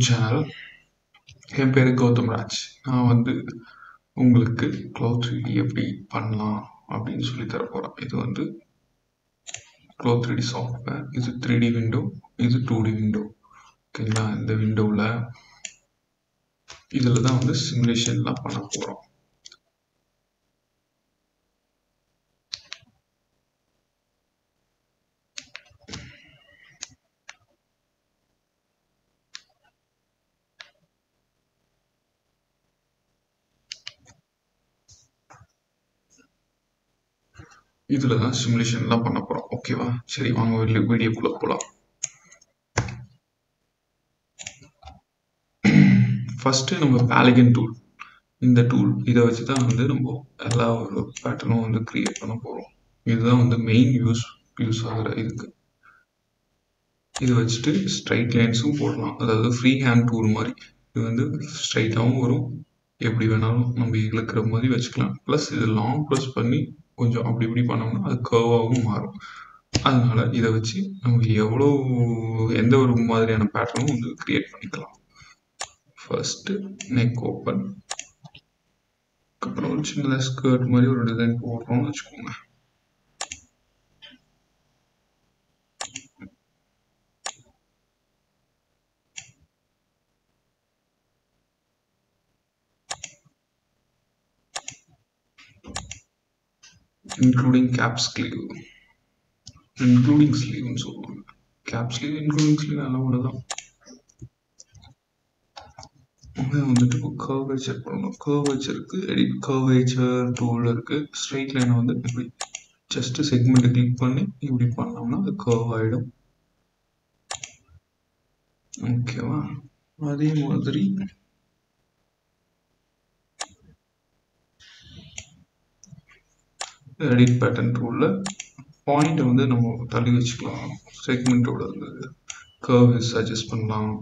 channel என் பேர் கௌதம் ராஜ் நான் வந்து உங்களுக்கு க்ளோத் த்ரீ எப்படி பண்ணலாம் அப்படின்னு சொல்லி தர போகிறேன் இது வந்து க்ளோத் த்ரீ சாஃப்ட்வேர் இது த்ரீ டி விண்டோ இது டூ டி விண்டோ ஓகேங்களா இந்த விண்டோவில் இதில் தான் வந்து சிமுலேஷன்லாம் பண்ண போகிறோம் இதில் தான் சிமுலேஷன்லாம் பண்ண போகிறோம் ஓகேவா சரி வாங்க வீடியோ வீடியோக்குள்ளே போகலாம் ஃபஸ்ட்டு நம்ம பேலிகன் டூல் இந்த டூல் இதை வச்சு தான் வந்து நம்ம எல்லா ஒரு பேட்டர்னும் வந்து க்ரியேட் பண்ண போகிறோம் இதுதான் வந்து மெயின் யூஸ் யூஸ் ஆகிற இதுக்கு இதை வச்சுட்டு ஸ்ட்ரைட் லைன்ஸும் போடலாம் அதாவது ஃப்ரீ ஹேண்ட் டூல் மாதிரி இது வந்து ஸ்ட்ரைட்டாகவும் வரும் எப்படி வேணாலும் நம்ம இழுக்கிற மாதிரி வச்சுக்கலாம் ப்ளஸ் இது லாங் ப்ரெஸ் பண்ணி கொஞ்சம் அப்படி இப்படி பண்ணோம்னா அது கர்வாகவும் மாறும் அதனால இதை வச்சு நம்ம எவ்வளோ எந்த ஒரு மாதிரியான பேட்டர்னும் வந்து க்ரியேட் பண்ணிக்கலாம் ஃபர்ஸ்ட்டு நெக் ஓப்பன் அப்புறம் ஒரு சின்னதாக ஸ்கர்ட் மாதிரி ஒரு டிசைன் போடுறோம்னு வச்சுக்கோங்க இன்க்ளூடிங் கேப் ஸ்லீவ் இன்க்ளூடிங் ஸ்லீவ்னு சொல்லுவாங்க கேப் ஸ்லீவ் இன்க்ளூடிங் ஸ்லீவ் எல்லாம் ஒன்று தான் வந்துட்டு இப்போ கர்வேச்சர் பண்ணணும் கர்வேச்சருக்கு எடிட் கர்வேச்சர் டூல் இருக்கு ஸ்ட்ரைட் லைனை வந்து இப்படி ஜஸ்ட் செக்மெண்ட் கிளிக் பண்ணி இப்படி பண்ணோம்னா அது கர்வ் ஆகிடும் ஓகேவா அதே மாதிரி எடிட் பேட்டர்ன் டூலில் பாயிண்ட் வந்து நம்ம தள்ளி வச்சுக்கலாம் செக்மெண்ட்டோட கர்வ் சஜஸ்ட் பண்ணலாம்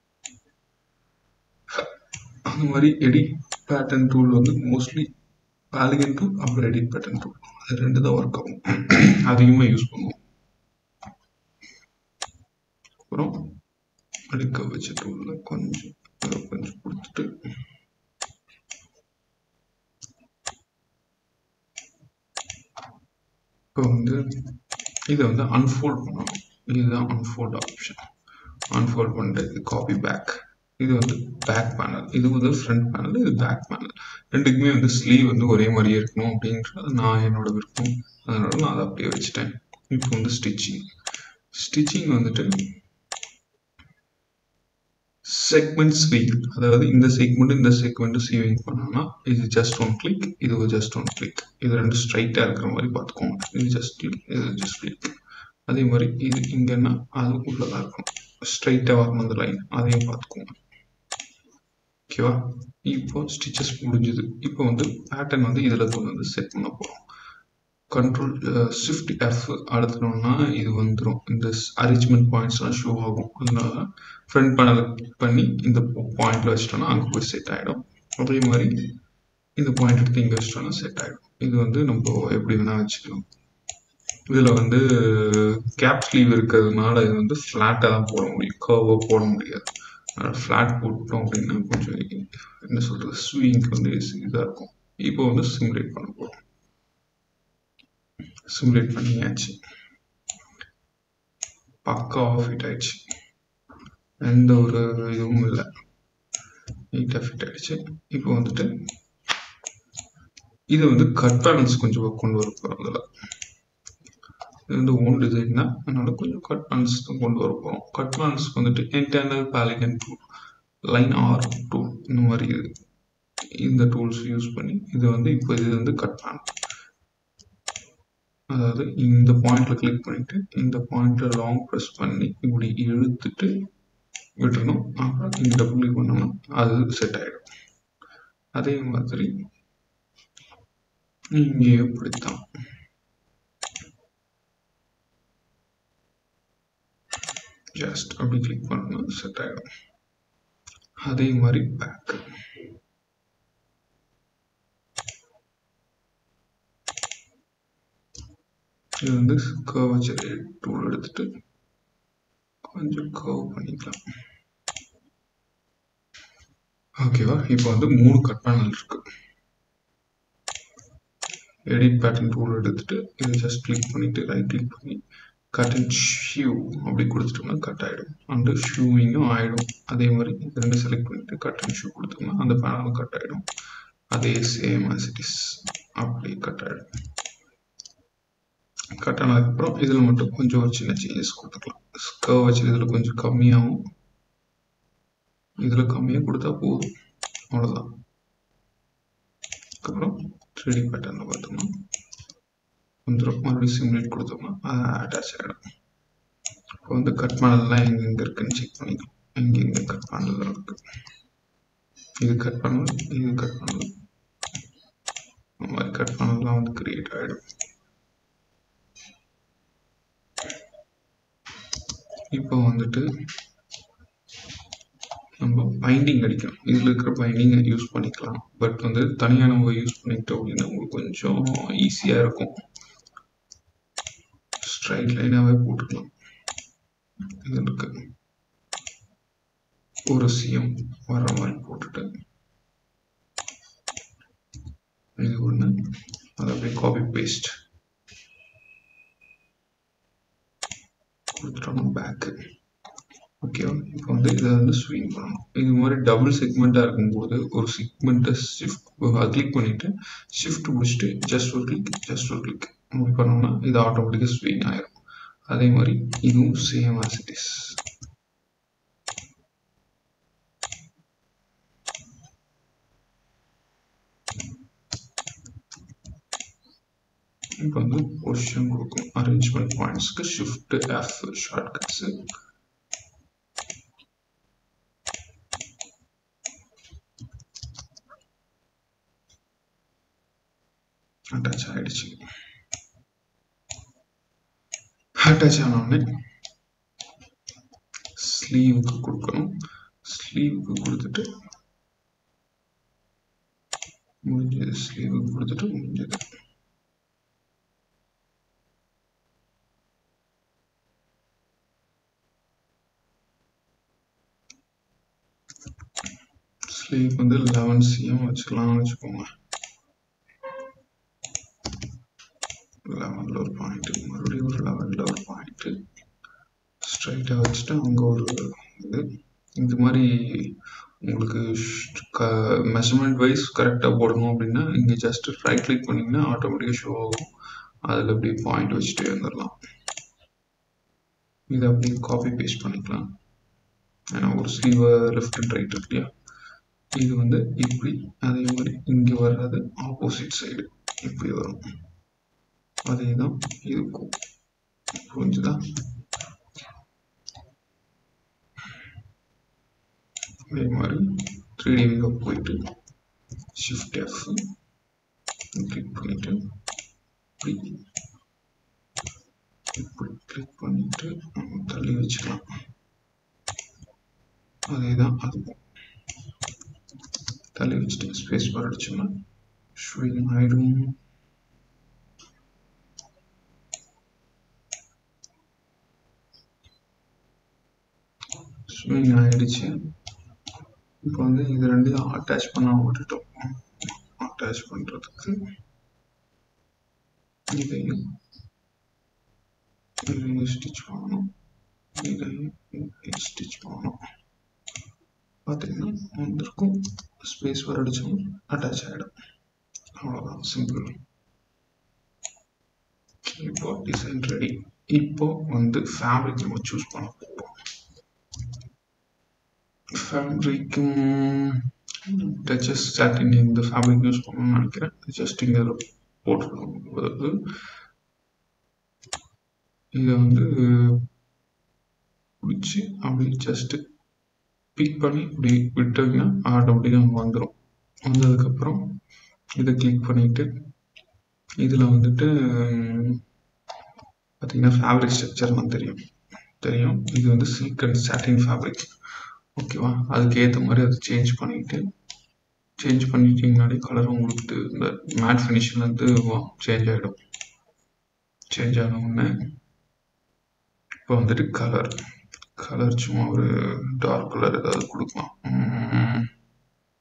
அந்த மாதிரி எடிட் பேட்டர்ன் டூல் வந்து மோஸ்ட்லி பாலிகன் டூல் அப்புறம் எடிட் பேட்டர்ன் டூல் அது ரெண்டு தான் ஒர்க் ஆகும் அதிகமாக யூஸ் பண்ணுவோம் அப்புறம் அடுக்க வச்ச டூலில் கொஞ்சம் கொஞ்சம் கொடுத்துட்டு இப்போ வந்து இதை வந்து அன்ஃபோல்ட் பண்ணணும் இதுதான் அன்ஃபோல்ட் ஆப்ஷன் அன்ஃபோல்ட் பண்ணுறது காப்பி பேக் இது வந்து பேக் பேனல் இது வந்து ஃப்ரண்ட் பேனல் இது பேக் பேனல் ரெண்டுக்குமே வந்து ஸ்லீவ் வந்து ஒரே மாதிரியே இருக்கணும் அப்படின்றது நான் என்னோட விருப்பம் அதனால நான் அதை அப்படியே வச்சுட்டேன் இப்போ வந்து ஸ்டிச்சிங் ஸ்டிச்சிங் வந்துட்டு செக்மெண்ட் ஸ்வீவிங் அதாவது இந்த செக்மெண்ட் இந்த செக்மெண்ட் சீவிங் பண்ணோம்னா இது ஜஸ்ட் ஒன் கிளிக் இது ஜஸ்ட் ஒன் கிளிக் இது ரெண்டு ஸ்ட்ரைட்டாக இருக்கிற மாதிரி பார்த்துக்கோங்க இது ஜஸ்ட் கிளிக் இது ஜஸ்ட் கிளிக் அதே மாதிரி இது இங்கன்னா அது உள்ளதாக இருக்கும் ஸ்ட்ரைட்டாக வரணும் அந்த லைன் அதையும் பார்த்துக்கோங்க ஓகேவா இப்போ ஸ்டிச்சஸ் முடிஞ்சுது இப்போ வந்து பேட்டர்ன் வந்து இதில் கொண்டு வந்து செட் பண்ண போகிறோம் கண்ட்ரோல் ஷிஃப்ட் எஃப் அழுத்தினோம்னா இது வந்துடும் இந்த அரேஞ்ச்மெண்ட் பாயிண்ட்ஸ்லாம் ஷோ ஆகும் அதனால ஃப்ரண்ட் பேனல் பண்ணி இந்த பாயிண்ட்ல வச்சிட்டோம்னா அங்கே போய் செட் ஆகிடும் அதே மாதிரி இந்த பாயிண்ட் எடுத்து இங்கே வச்சிட்டோம்னா செட் ஆகிடும் இது வந்து நம்ம எப்படி வேணால் வச்சுக்கலாம் இதில் வந்து கேப் ஸ்லீவ் இருக்கிறதுனால இது வந்து ஃப்ளாட்டாக தான் போட முடியும் கர்வாக போட முடியாது அதனால் ஃப்ளாட் போட்டோம் அப்படின்னா கொஞ்சம் என்ன சொல்கிறது ஸ்விங்க்கு வந்து இதாக இருக்கும் இப்போ வந்து சிமுலேட் பண்ண போகிறோம் சிமுலேட் பண்ணியாச்சு பக்காவாக ஃபிட் ஆயிடுச்சு எந்த ஒரு இதுவும் இல்லை நீட்டாக ஃபிட் ஆயிடுச்சு இப்போ வந்துட்டு இது வந்து கட் பேலன்ஸ் கொஞ்சம் கொண்டு வர போகிறோம் அதில் இது வந்து ஓன் டிசைன் தான் அதனால கொஞ்சம் கட் பேலன்ஸ் தான் கொண்டு வர போகிறோம் கட் பேலன்ஸ்க்கு வந்துட்டு internal polygon tool line or tool இந்த மாதிரி இது இந்த டூல்ஸ் யூஸ் பண்ணி இது வந்து இப்போ இது வந்து கட் பேன் அதாவது இந்த பாயிண்ட்ல கிளிக் பண்ணிட்டு இந்த பாயிண்ட்ல லாங் ப்ரெஸ் பண்ணி இப்படி இழுத்துட்டு விட்டுறணும் அப்புறம் இங்க டபுள் கிளிக் பண்ணோம்னா அது செட் ஆகிடும் அதே மாதிரி இங்கேயும் இப்படித்தான் ஜஸ்ட் அப்படி கிளிக் பண்ணணும் செட் ஆகிடும் அதே மாதிரி பேக் இது வந்து கர்வச்சர் டூல் எடுத்துட்டு கொஞ்சம் கர்வ் பண்ணிக்கலாம் ஓகேவா இப்போ வந்து மூணு கட் பேனல் இருக்கு எடிட் பேட்டர்ன் டூல் எடுத்துட்டு இதை ஜஸ்ட் கிளிக் பண்ணிட்டு ரைட் கிளிக் பண்ணி கட் அண்ட் ஷியூ அப்படி கொடுத்துட்டோம்னா கட் ஆகிடும் அண்டு ஷூவிங்கும் ஆகிடும் அதே மாதிரி இது ரெண்டு செலக்ட் பண்ணிட்டு கட் அண்ட் ஷூ கொடுத்தோம்னா அந்த பேனலும் கட் ஆகிடும் அதே சேம் ஆஸ் இட் இஸ் அப்படி கட் ஆகிடும் கட் ஆனதுக்கப்புறம் இதில் மட்டும் கொஞ்சம் ஒரு சின்ன சேஞ்சஸ் கொடுத்துக்கலாம் ஸ்கர்வ் வச்சு இதில் கொஞ்சம் கம்மியாகும் இதில் கம்மியாக கொடுத்தா போதும் அவ்வளோதான் அதுக்கப்புறம் த்ரீ டி பேட்டர்னில் பார்த்தோம்னா வந்துடும் மறுபடியும் சிமுலேட் கொடுத்தோம்னா அது அட்டாச் ஆகிடும் இப்போ வந்து கட் பேனல்லாம் எங்கெங்கே இருக்குன்னு செக் பண்ணிக்கலாம் எங்கெங்கே கட் பேனல் இருக்கு இது கட் பண்ணல் இது கட் பண்ணல் இந்த மாதிரி கட் பேனல்லாம் வந்து கிரியேட் ஆகிடும் இப்போ வந்துட்டு நம்ம பைண்டிங் அடிக்கணும் இதில் இருக்கிற பைண்டிங்கை யூஸ் பண்ணிக்கலாம் பட் வந்து தனியாக நம்ம யூஸ் பண்ணிக்கிட்டோம் அப்படின்னா உங்களுக்கு கொஞ்சம் ஈஸியாக இருக்கும் ஸ்ட்ரைட் லைனாகவே போட்டுக்கலாம் இது இருக்கு ஒரு சிஎம் வர்ற மாதிரி போட்டுட்டு இது ஒன்று அதை அப்படியே காப்பி பேஸ்ட் கொடுத்துட்டோம்னா பேக்கு ஓகேவா இப்போ வந்து இதை வந்து ஸ்விங் பண்ணணும் இது மாதிரி டபுள் செக்மெண்ட்டாக இருக்கும்போது ஒரு செக்மெண்ட்டை ஷிஃப்ட் கிளிக் பண்ணிவிட்டு ஷிஃப்ட் முடிச்சுட்டு ஜஸ்ட் ஒரு கிளிக் ஜஸ்ட் ஒரு கிளிக் அப்படி பண்ணோம்னா இது ஆட்டோமேட்டிக்காக ஸ்விங் ஆயிரும் அதே மாதிரி இதுவும் சேம் ஆஸ் இட் இஸ் இப்போ வந்து பொசிஷன் கொடுக்கும் அரேஞ்ச்மெண்ட் பாயிண்ட்ஸ்க்கு ஷிஃப்ட் எஃப் ஷார்ட்கட்ஸு அட்டாச் ஆயிடுச்சு அட்டாச் ஆனோடனே ஸ்லீவுக்கு கொடுக்கணும் ஸ்லீவுக்கு கொடுத்துட்டு முடிஞ்சது ஸ்லீவுக்கு கொடுத்துட்டு முடிஞ்சது ஸ்லீவ் வந்து லெவன் சிஎம் வச்சுக்கலாம்னு வச்சுக்கோங்க லெவனில் ஒரு பாயிண்ட்டு மறுபடியும் ஒரு லெவனில் ஒரு பாயிண்ட்டு ஸ்ட்ரைட்டாக வச்சுட்டு அங்கே ஒரு இது இது மாதிரி உங்களுக்கு க மெஷர்மெண்ட் வைஸ் கரெக்டாக போடணும் அப்படின்னா இங்கே ஜஸ்ட் ரைட் கிளிக் பண்ணிங்கன்னா ஆட்டோமேட்டிக்காக ஷோ ஆகும் அதில் அப்படியே பாயிண்ட் வச்சுட்டே வந்துடலாம் இதை அப்படியே காப்பி பேஸ்ட் பண்ணிக்கலாம் ஏன்னா ஒரு ஸ்லீவை லெஃப்ட் அண்ட் ரைட் இருக்கு இல்லையா இது வந்து இப்படி அதே மாதிரி இங்கே வர்றது ஆப்போசிட் சைடு இப்படி வரும் அதே தான் இருக்கும் புரிஞ்சுதா அதே மாதிரி த்ரீ டிவிங்க போயிட்டு ஷிஃப்ட் எஃப் கிளிக் பண்ணிட்டு இப்படி இப்படி கிளிக் பண்ணிட்டு தள்ளி வச்சுக்கலாம் அதே தான் அதுவும் தள்ளி வச்சுட்டு ஸ்பேஸ் பார் அடிச்சோம்னா ஸ்விங் ஆயிடும் ஸ்விங் ஆயிடுச்சு இப்போ வந்து இது ரெண்டையும் அட்டாச் பண்ண விட்டுட்டோம் அட்டாச் பண்ணுறதுக்கு இதையும் இதையும் ஸ்டிச் பண்ணணும் இதையும் ஸ்டிச் பண்ணணும் பார்த்தீங்கன்னா வந்திருக்கும் ஸ்பேஸ் வர அடிச்சோம் அட்டாச் ஆகிடும் அவ்வளோதான் சிம்பிள் இப்போ டிசைன் ரெடி இப்போ வந்து ஃபேப்ரிக் நம்ம சூஸ் பண்ண போகிறோம் ஃபேப்ரிக்கும் டச்சஸ் சாட்டின் இந்த ஃபேப்ரிக் யூஸ் பண்ணணும்னு நினைக்கிறேன் ஜஸ்ட் இங்கே போட்டுருக்கோம் அதாவது இதை வந்து பிடிச்சி அப்படி ஜஸ்ட்டு பிக் பண்ணி இப்படி விட்டீங்கன்னா ஆட்டோமேட்டிக்காக வந்துடும் வந்ததுக்கப்புறம் இதை கிளிக் பண்ணிவிட்டு இதில் வந்துட்டு பார்த்தீங்கன்னா ஃபேப்ரிக் ஸ்ட்ரக்சர்லாம் தெரியும் தெரியும் இது வந்து சில்க் அண்ட் சாட்டின் ஃபேப்ரிக் ஓகேவா அதுக்கு ஏற்ற மாதிரி அதை சேஞ்ச் பண்ணிவிட்டு சேஞ்ச் பண்ணிட்டீங்கனாலே கலர் உங்களுக்கு இந்த மேட் ஃபினிஷ்லேருந்து சேஞ்ச் ஆகிடும் சேஞ்ச் ஆன உடனே இப்போ வந்துட்டு கலர் கலர் சும்மா ஒரு டார்க் கலர் ஏதாவது கொடுக்கலாம்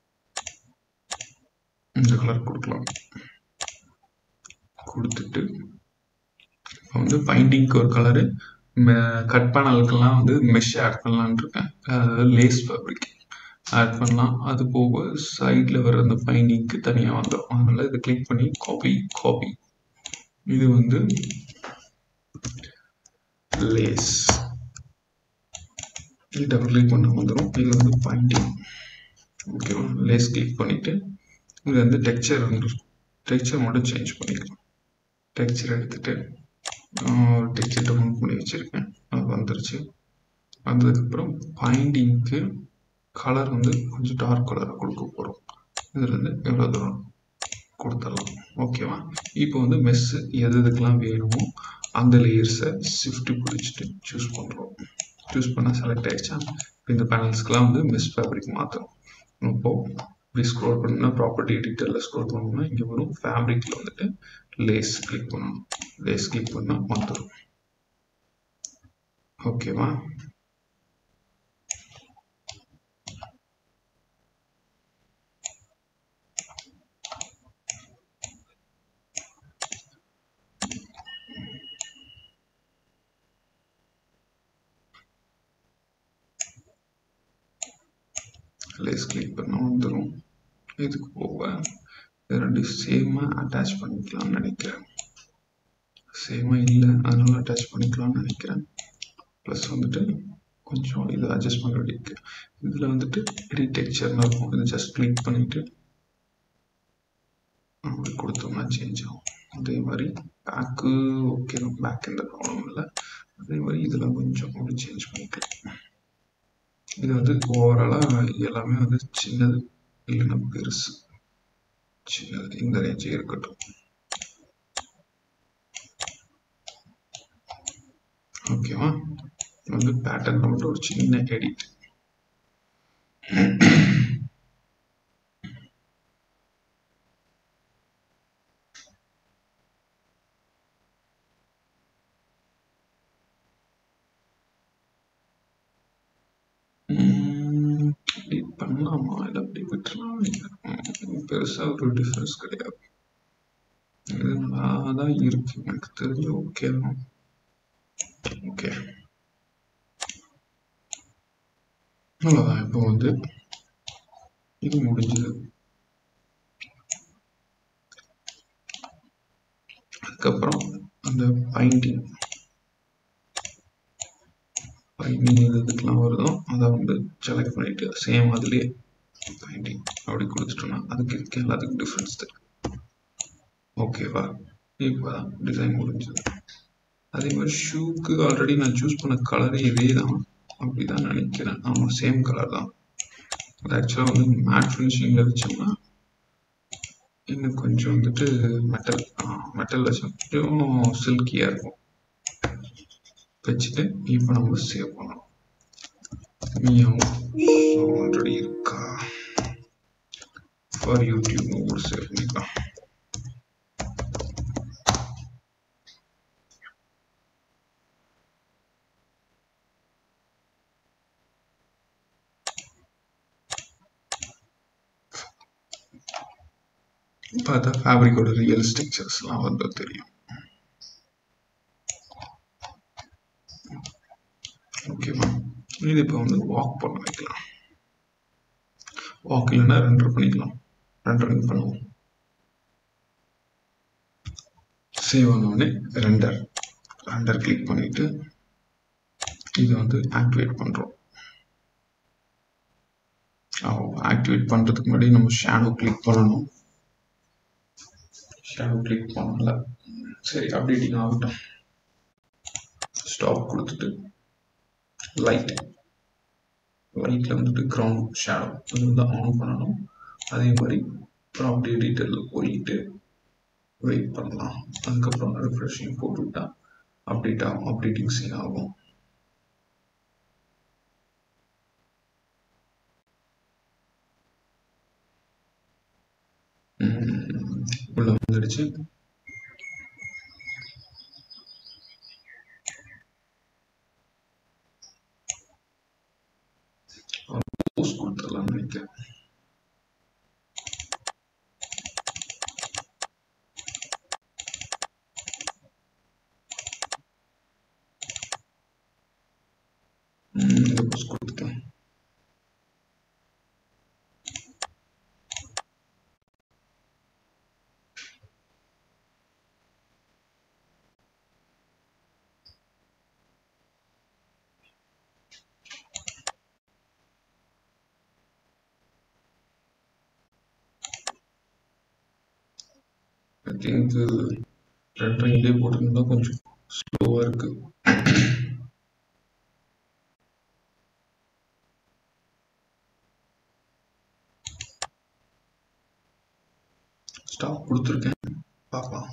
இந்த கலர் கொடுக்கலாம் கொடுத்துட்டு இப்போ வந்து பைண்டிங்க்கு ஒரு கலரு கட் பேனலுக்கெல்லாம் வந்து மெஷ் ஆட் பண்ணலான்னு இருக்கேன் அதாவது லேஸ் ஃபேப்ரிக் ஆட் பண்ணலாம் அது போக சைடில் வர அந்த பைண்டிங்க்கு தனியாக வந்துடும் அதனால் இதை கிளிக் பண்ணி காப்பி காப்பி இது வந்து லேஸ் இது டபுள் கிளிக் பண்ண வந்துடும் இது வந்து பைண்டிங் ஓகேவா லேஸ் கிளிக் பண்ணிவிட்டு இது வந்து டெக்ஸ்சர் வந்து டெக்ஸ்சர் மட்டும் சேஞ்ச் பண்ணிக்கலாம் டெக்ஸ்சர் எடுத்துகிட்டு ஒரு டெக்ஸ்சர் டவுன்லோட் பண்ணி வச்சுருக்கேன் அது வந்துருச்சு வந்ததுக்கப்புறம் பைண்டிங்க்கு கலர் வந்து கொஞ்சம் டார்க் கலராக கொடுக்க போகிறோம் இதுலேருந்து எவ்வளோ தூரம் கொடுத்துடலாம் ஓகேவா இப்போ வந்து மெஸ்ஸு எது எதுக்கெல்லாம் வேணுமோ அந்த லேயர்ஸை ஷிஃப்ட் பிடிச்சிட்டு சூஸ் பண்ணுறோம் சூஸ் பண்ணால் செலக்ட் ஆகிடுச்சா இந்த பேனல்ஸ்க்கெலாம் வந்து மெஸ் ஃபேப்ரிக் மாற்றணும் இப்போது இப்படி ஸ்க்ரோல் பண்ணால் ப்ராப்பர்ட்டி எடிட்டரில் ஸ்க்ரோல் பண்ணோம்னா இங்கே வரும் ஃபேப்ரிக்கில் வந்துட்டு லேஸ் கிளிக் பண்ணணும் லேஸ் கிளிக் பண்ணால் வந்துடும் ஓகேவா லேஸ் கிளிக் பண்ணால் வந்துடும் இதுக்கு போக ரெண்டு சேமாக அட்டாச் பண்ணிக்கலாம்னு நினைக்கிறேன் சேமாக இல்லை அதனால அட்டாச் பண்ணிக்கலாம்னு நினைக்கிறேன் ப்ளஸ் வந்துட்டு கொஞ்சம் இது அட்ஜஸ்ட் பண்ண வேண்டியிருக்கு இதில் வந்துட்டு எடிட் டெக்ஸ்சர்னு இருக்கும் இதை ஜஸ்ட் கிளிக் பண்ணிவிட்டு அப்படி கொடுத்தோம்னா சேஞ்ச் ஆகும் அதே மாதிரி பேக்கு ஓகே தான் பேக் எந்த ப்ராப்ளம் இல்லை அதே மாதிரி இதில் கொஞ்சம் அப்படி சேஞ்ச் பண்ணிக்கலாம் இது வந்து ஓவராலாக எல்லாமே வந்து சின்னது இல்லைன்னா பெருசு சின்னது இந்த ரேஞ்சே இருக்கட்டும் ஓகேவா வந்து பேட்டர்ன் மட்டும் ஒரு சின்ன எடிட் அப்படி பண்ணலாமா இல்லை அப்படி விட்டுலாம் பெருசாக ஒரு டிஃப்ரென்ஸ் கிடையாது இது நல்லா தான் இருக்கு எனக்கு தெரிஞ்சு ஓகே தான் ஓகே அவ்வளோதான் இப்போ வந்து இது முடிஞ்சது அதுக்கப்புறம் அந்த பைண்டிங் பைண்டிங் எது இதுக்கெல்லாம் வருதோ அதை வந்து செலக்ட் பண்ணிட்டு சேம் அதுலேயே பைண்டிங் அப்படி கொடுத்துட்டோம்னா அதுக்கு இதுக்கு எல்லாத்துக்கும் டிஃப்ரென்ஸ் தெரியும் ஓகேவா இப்போ தான் டிசைன் முடிஞ்சது அதே மாதிரி ஷூக்கு ஆல்ரெடி நான் சூஸ் பண்ண கலரே இதே தான் அப்படி தான் நினைக்கிறேன் ஆமாம் சேம் கலர் தான் அது ஆக்சுவலாக வந்து மேட் ஃபினிஷிங்கில் வச்சோம்னா இன்னும் கொஞ்சம் வந்துட்டு மெட்டல் மெட்டல் வச்சா கொஞ்சம் சில்கியாக இருக்கும் வச்சுட்டு இப்போ நம்ம சேவ் பண்ணணும் மியாவும் ஆல்ரெடி இருக்கா ஃபார் யூடியூப் ஒரு சேவ் பண்ணிக்கலாம் பார்த்தா ஃபேப்ரிக்கோட ரியல் ஸ்ட்ரக்சர்ஸ்லாம் வந்து தெரியும் ஓகேவா இது இப்போ வந்து வாக் பண்ண வைக்கலாம் வாக் இல்லைன்னா ரெண்டர் பண்ணிக்கலாம் ரெண்டரிங் பண்ணுவோம் சேவ் ஆனவுடனே ரெண்டர் ரெண்டர் கிளிக் பண்ணிட்டு இதை வந்து ஆக்டிவேட் பண்ணுறோம் ஆக்டிவேட் பண்ணுறதுக்கு முன்னாடி நம்ம ஷேடோ கிளிக் பண்ணணும் ஷேடோ கிளிக் பண்ணல சரி அப்டேட்டிங் ஆகட்டும் ஸ்டாப் கொடுத்துட்டு லைட் லைட்டில் வந்துட்டு கிரவுண்ட் ஷேடோ அது வந்து ஆன் பண்ணணும் அதே மாதிரி ப்ராப்பர்ட்டி எடிட்டரில் போயிட்டு வெயிட் பண்ணலாம் அதுக்கப்புறம் ரிஃப்ரெஷிங் போட்டுவிட்டா அப்டேட் ஆகும் அப்டேட்டிங் சீன் ஆகும் உள்ள வந்துடுச்சு போஸ்ட் கொடுத்துடலாம்னு நினைக்கிறேன் க்ளோஸ் கொடுத்துக்கலாம் ஐ திங்க் ரெண்டரை இதே போட்டிருந்தா கொஞ்சம் ஸ்லோவாக இருக்கு ஸ்டாப் கொடுத்துருக்கேன் பார்க்கலாம்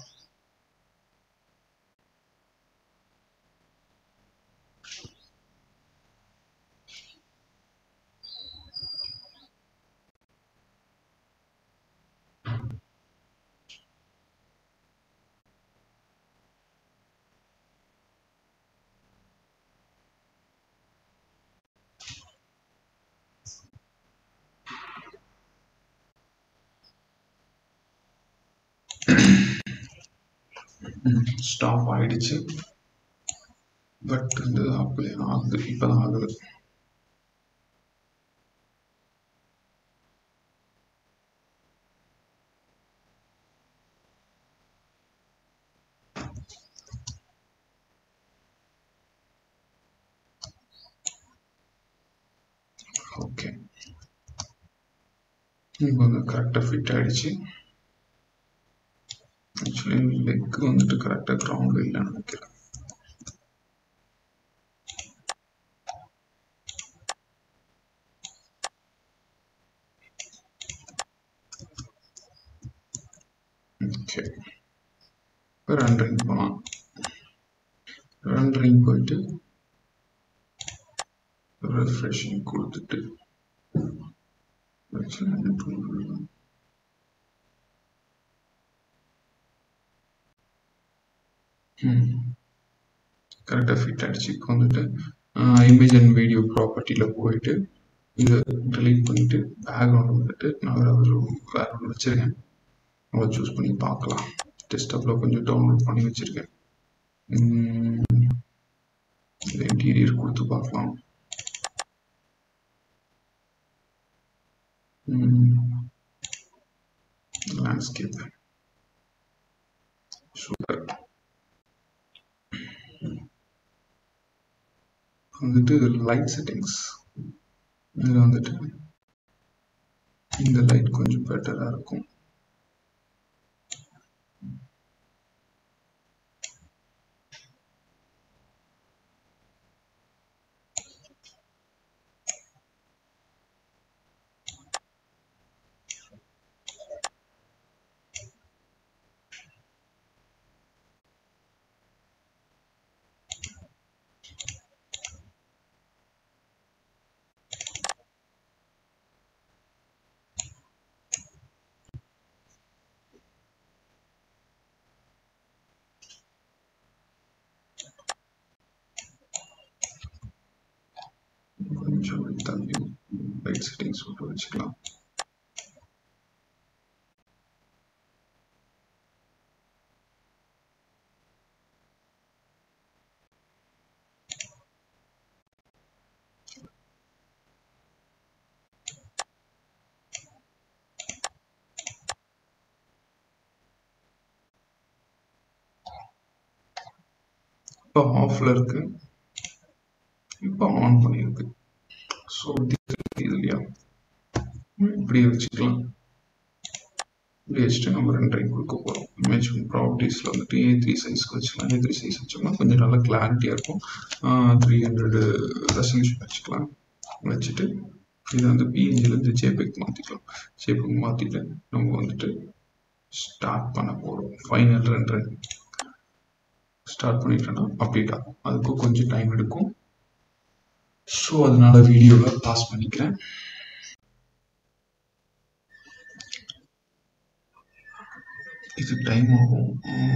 ஸ்டாப் ஆயிடுச்சு பட் வந்து அப்படியே ஆகுது இப்போதான் ஆகுது ஓகே இப்போ வந்து கரெக்டாக ஃபிட் ஆயிடுச்சு ஆக்சுவலி லெக் வந்துட்டு கரெக்டாக கிரவுண்ட் இல்லைன்னு நினைக்கிறேன் ஓகே இப்போ ரன்ரிங் போகலாம் ரன்ரிங் போயிட்டு ரெஃப்ரெஷிங் கொடுத்துட்டு கரெக்டாக ஃபிட் ஆகிடுச்சு இப்போ வந்துட்டு இமேஜ் அண்ட் வீடியோ ப்ராப்பர்ட்டியில் போயிட்டு இதை டெலீட் பண்ணிவிட்டு பேக்ரவுண்ட் வந்துட்டு நான் வேறு ஒரு வேறு ஒன்று வச்சுருக்கேன் அதை சூஸ் பண்ணி பார்க்கலாம் டெஸ்க்டாப்பில் கொஞ்சம் டவுன்லோட் பண்ணி வச்சுருக்கேன் இந்த இன்டீரியர் கொடுத்து பார்க்கலாம் லேண்ட்ஸ்கேப் சூப்பர் வந்துட்டு லைட் செட்டிங்ஸ் இதில் வந்துட்டு இந்த லைட் கொஞ்சம் பெட்டராக இருக்கும் கொஞ்சம் தள்ளி லைட் செட்டிங்ஸ் போட்டு வச்சுக்கலாம் இப்போ ஆஃப்ல இருக்கு இப்போ ஆன் பண்ணியிருக்கு ஸோ இது இல்லையா இப்படியே வச்சுக்கலாம் இப்படி வச்சுட்டு நம்ம ரெண்டரை கொடுக்க போகிறோம் இமேஜ் ப்ராப்பர்ட்டிஸில் வந்துட்டு ஏ த்ரீ சைஸ்க்கு வச்சுக்கலாம் ஏ த்ரீ சைஸ் வச்சோம்னா கொஞ்சம் நல்லா கிளாரிட்டியாக இருக்கும் த்ரீ ஹண்ட்ரடு ரெசல்யூஷன் வச்சுக்கலாம் வச்சுட்டு இதை வந்து பிஎன்ஜிலேருந்து ஜேபெக் மாற்றிக்கலாம் ஜேபெக் மாற்றிட்டு நம்ம வந்துட்டு ஸ்டார்ட் பண்ண போகிறோம் ஃபைனல் ரெண்டரை ஸ்டார்ட் பண்ணிட்டோன்னா அப்டேட் ஆகும் அதுக்கும் கொஞ்சம் டைம் எடுக்கும் ஸோ அதனால வீடியோவை பாஸ் பண்ணிக்கிறேன் இது டைம் ஆகும்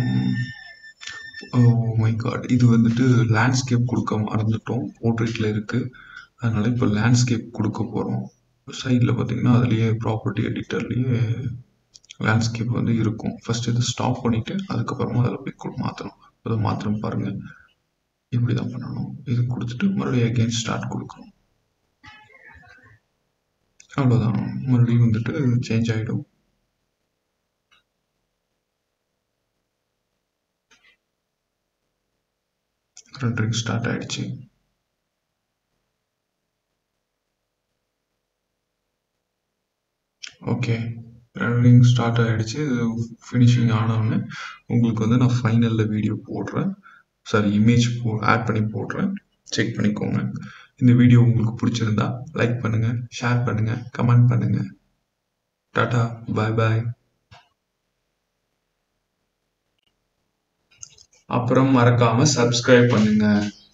ஓ மை காட் இது வந்துட்டு லேண்ட்ஸ்கேப் கொடுக்க மறந்துட்டோம் போர்ட்ரேட்டில் இருக்குது அதனால இப்போ லேண்ட்ஸ்கேப் கொடுக்க போகிறோம் சைடில் பார்த்தீங்கன்னா அதுலேயே ப்ராப்பர்ட்டி எடிட்டர்லேயே லேண்ட்ஸ்கேப் வந்து இருக்கும் ஃபர்ஸ்ட் இதை ஸ்டாப் பண்ணிவிட்டு அதுக்கப்புறமா அதில் போய் மாற்றணும் அதை மாத்திரம் பாருங்கள் இப்படி தான் பண்ணணும் இது கொடுத்துட்டு மறுபடியும் அகெயின் ஸ்டார்ட் கொடுக்கணும் அவ்வளோதான் மறுபடியும் வந்துட்டு சேஞ்ச் ஆகிடும் ரெண்டரிங் ஸ்டார்ட் ஆயிடுச்சு ஓகே ரெண்டரிங் ஸ்டார்ட் ஆகிடுச்சு ஃபினிஷிங் ஆனவுடனே உங்களுக்கு வந்து நான் ஃபைனலில் வீடியோ போடுறேன் சாரி இமேஜ் போ ஆட் பண்ணி போடுறேன் செக் பண்ணிக்கோங்க இந்த வீடியோ உங்களுக்கு பிடிச்சிருந்தா லைக் பண்ணுங்கள் ஷேர் பண்ணுங்கள் கமெண்ட் பண்ணுங்கள் டாட்டா பாய் பாய் அப்புறம் மறக்காமல் சப்ஸ்கிரைப் பண்ணுங்கள்